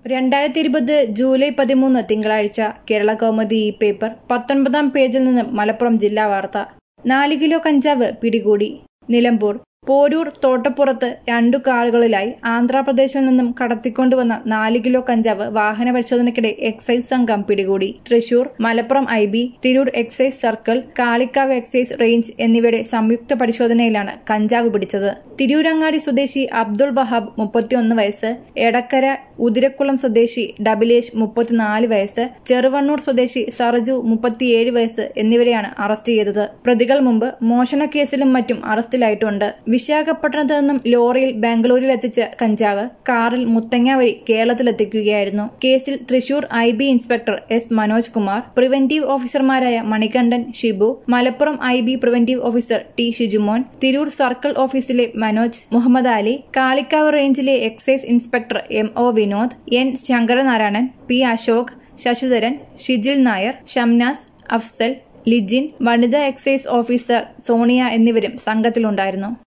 രണ്ടായിരത്തി ഇരുപത് ജൂലൈ പതിമൂന്ന് തിങ്കളാഴ്ച കേരള കൗമുദി ഈ പേപ്പർ പത്തൊൻപതാം പേജിൽ നിന്ന് മലപ്പുറം ജില്ലാ വാർത്ത നാല് കിലോ കഞ്ചാവ് പിടികൂടി നിലമ്പൂർ പോരൂർ തോട്ടപ്പുറത്ത് രണ്ടു കാറുകളിലായി ആന്ധ്രാപ്രദേശിൽ നിന്നും കടത്തിക്കൊണ്ടുവന്ന നാല് കിലോ കഞ്ചാവ് വാഹന പരിശോധനയ്ക്കിടെ എക്സൈസ് സംഘം പിടികൂടി Thrissur Malappuram I B Tirur excise circle Kalikavu excise range എന്നിവയുടെ സംയുക്ത പരിശോധനയിലാണ് കഞ്ചാവ് പിടിച്ചത് തിരൂരങ്ങാടി സ്വദേശി അബ്ദുൾ വഹാബ് മുപ്പത്തിയൊന്ന് വയസ്സ് എടക്കര ഉതിരക്കുളം സ്വദേശി ഡബിലേഷ് മുപ്പത്തിനാല് വയസ്സ് ചെറുവണ്ണൂർ സ്വദേശി സർജു മുപ്പത്തിയേഴ് വയസ്സ് എന്നിവരെയാണ് അറസ്റ്റ് ചെയ്തത് പ്രതികൾ മുമ്പ് മോഷണ കേസിലും മറ്റും അറസ്റ്റിലായിട്ടുണ്ട് വിശാഖപട്ടണത്ത് നിന്നും ലോറിയിൽ ബാംഗ്ലൂരിൽ എത്തിച്ച കഞ്ചാവ് കാറിൽ മുത്തങ്ങ വഴി കേരളത്തിലെത്തിക്കുകയായിരുന്നു കേസിൽ Thrissur I B inspector S Manoj Kumar preventive ഓഫീസർമാരായ Manikandan Shibu Malappuram I B preventive officer T Shijumon Tirur circle ഓഫീസിലെ മനോജ് മുഹമ്മദ് അലി കാളിക്കാവ് റേഞ്ചിലെ excise inspector M O Vinod N Sankaranarayanan P Ashok Sasidharan Shijil Nair Shamnas Afsal Lijin വനിതാ എക്സൈസ് ഓഫീസർ സോണിയ എന്നിവരും സംഘത്തിലുണ്ടായിരുന്നു